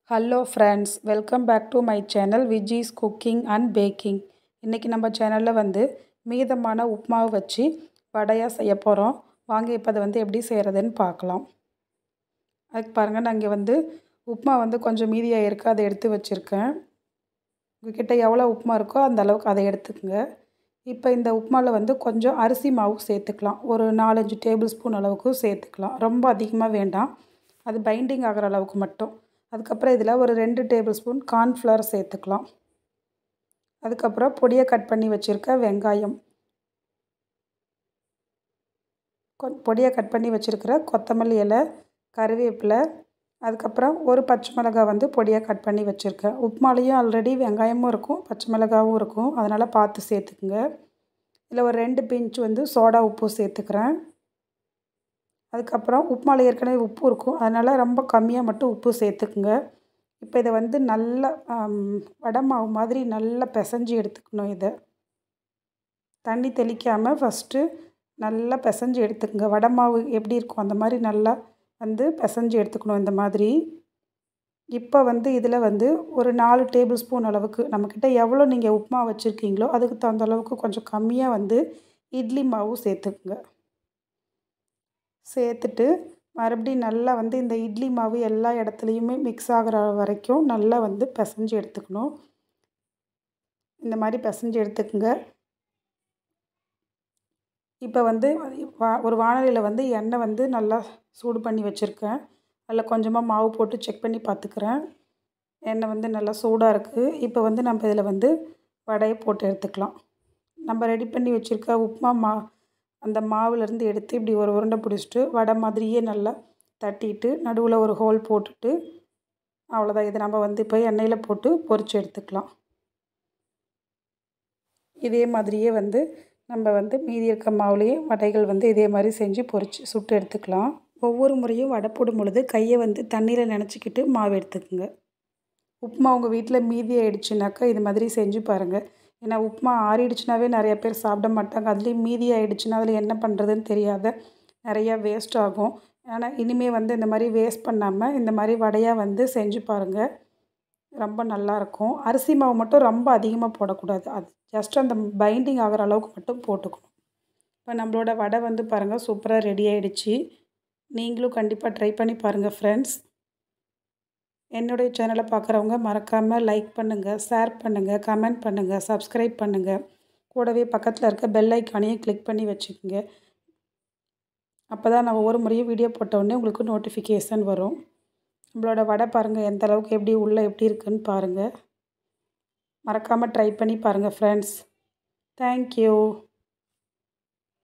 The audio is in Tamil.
hello friends welcome back to my channel Viji's cooking and baking இன்றைக்கி நம்ம சேனலில் வந்து மீதமான உப்புமாவை வச்சு வடையாக செய்ய போகிறோம் வாங்க இப்போ அதை வந்து எப்படி செய்கிறதுன்னு பார்க்கலாம் அதுக்கு பாருங்கள் நான் இங்கே வந்து உப்புமா வந்து கொஞ்சம் மீதியாக இருக்குது அதை எடுத்து வச்சுருக்கேன் உங்ககிட்ட எவ்வளோ உப்புமா இருக்கோ அந்த அளவுக்கு அதை எடுத்துக்கோங்க இப்போ இந்த உப்புமாவில் வந்து கொஞ்சம் அரிசி மாவு சேர்த்துக்கலாம் ஒரு நாலஞ்சு டேபிள் ஸ்பூன் அளவுக்கு சேர்த்துக்கலாம் ரொம்ப அதிகமாக வேண்டாம் அது பைண்டிங் ஆகிற அளவுக்கு மட்டும் அதுக்கப்புறம் இதில் ஒரு ரெண்டு டேபிள் ஸ்பூன் கார்ன்ஃப்ளவர் சேர்த்துக்கலாம் அதுக்கப்புறம் பொடியை கட் பண்ணி வச்சுருக்க வெங்காயம் கொ பொடியை கட் பண்ணி வச்சுருக்கிற கொத்தமல்லி இலை கருவேப்பிலை அதுக்கப்புறம் ஒரு பச்சை மிளகாய் வந்து பொடியாக கட் பண்ணி வச்சுருக்கேன் உப்புமாலையும் ஆல்ரெடி வெங்காயமும் இருக்கும் பச்சை மிளகாவும் இருக்கும் அதனால் பார்த்து சேர்த்துக்குங்க இதில் ஒரு ரெண்டு பிஞ்ச் வந்து சோடா உப்பு சேர்த்துக்கிறேன் அதுக்கப்புறம் உப்புமாவில் ஏற்கனவே உப்பு இருக்கும் அதனால் ரொம்ப கம்மியாக மட்டும் உப்பு சேர்த்துக்குங்க இப்போ இதை வந்து நல்லா வடை மாவு மாதிரி நல்லா பிசைஞ்சு எடுத்துக்கணும் இதை தண்ணி தெளிக்காமல் ஃபஸ்ட்டு நல்லா பிசைஞ்சு எடுத்துக்கோங்க வடை மாவு எப்படி இருக்கும் அந்த மாதிரி நல்லா வந்து பிசைஞ்சு எடுத்துக்கணும் இந்த மாதிரி இப்போ வந்து இதில் வந்து ஒரு நாலு டேபிள் ஸ்பூன் அளவுக்கு நம்மக்கிட்ட எவ்வளோ நீங்கள் உப்புமா வச்சுருக்கீங்களோ அதுக்கு தகுந்த அளவுக்கு கொஞ்சம் கம்மியாக வந்து இட்லி மாவு சேர்த்துக்குங்க சேர்த்துட்டு மறுபடியும் நல்லா வந்து இந்த இட்லி மாவு எல்லா இடத்துலையுமே மிக்ஸ் ஆகிற வரைக்கும் நல்லா வந்து பிசைஞ்சு எடுத்துக்கணும் இந்த மாதிரி பிசைஞ்சு எடுத்துக்கோங்க இப்போ வந்து வா ஒரு வானலியில் வந்து எண்ணெய் வந்து நல்லா சூடு பண்ணி வச்சுருக்கேன் அதில் கொஞ்சமாக மாவு போட்டு செக் பண்ணி பார்த்துக்கிறேன் எண்ணெய் வந்து நல்லா சூடாக இருக்குது இப்போ வந்து நம்ம இதில் வந்து வடையை போட்டு எடுத்துக்கலாம் நம்ம ரெடி பண்ணி வச்சுருக்க உப்புமா மா அந்த மாவுலேருந்து எடுத்து இப்படி ஒரு உருண்டை பிடிச்சிட்டு வடை மாதிரியே நல்லா தட்டிட்டு நடுவில் ஒரு ஹோல் போட்டுட்டு அவ்வளோதான் இதை நம்ம வந்து இப்போ எண்ணெயில் போட்டு பொரித்து எடுத்துக்கலாம் இதே மாதிரியே வந்து நம்ம வந்து மீதி இருக்க மாவுலேயே வடைகள் வந்து இதே மாதிரி செஞ்சு பொரித்து சுட்டு எடுத்துக்கலாம் ஒவ்வொரு முறையும் வடை போடும் பொழுது கையை வந்து தண்ணியில் நினச்சிக்கிட்டு மாவு எடுத்துக்கோங்க உப்புமா உங்கள் வீட்டில் மீதி ஆயிடுச்சுனாக்கா இது மாதிரி செஞ்சு பாருங்கள் ஏன்னா உப்புமா ஆறிடுச்சுனாவே நிறைய பேர் சாப்பிட மாட்டாங்க அதுலேயும் மீதி ஆகிடுச்சுன்னா அதில் என்ன பண்ணுறதுன்னு தெரியாத நிறையா வேஸ்ட் ஆகும் ஆனால் இனிமேல் வந்து இந்த மாதிரி வேஸ்ட் பண்ணாமல் இந்த மாதிரி வடையாக வந்து செஞ்சு பாருங்கள் ரொம்ப நல்லாயிருக்கும் அரிசி மாவு மட்டும் ரொம்ப அதிகமாக போடக்கூடாது அது ஜஸ்ட் அந்த பைண்டிங் ஆகிற அளவுக்கு மட்டும் போட்டுக்கணும் இப்போ நம்மளோட வடை வந்து பாருங்கள் சூப்பராக ரெடி ஆகிடுச்சு நீங்களும் கண்டிப்பாக ட்ரை பண்ணி பாருங்கள் ஃப்ரெண்ட்ஸ் என்னுடைய சேனலை பார்க்குறவங்க மறக்காமல் லைக் பண்ணுங்கள் ஷேர் பண்ணுங்கள் கமெண்ட் பண்ணுங்கள் சப்ஸ்கிரைப் பண்ணுங்கள் கூடவே பக்கத்தில் இருக்க பெல் ஐக்கானையும் கிளிக் பண்ணி வச்சுக்கோங்க அப்போ தான் நான் ஒவ்வொரு முறையும் வீடியோ போட்டோடனே உங்களுக்கு நோட்டிஃபிகேஷன் வரும் நம்மளோட வடை பாருங்கள் எந்த அளவுக்கு எப்படி உள்ளே எப்படி இருக்குன்னு பாருங்கள் மறக்காமல் ட்ரை பண்ணி பாருங்கள் ஃப்ரெண்ட்ஸ் தேங்க்யூ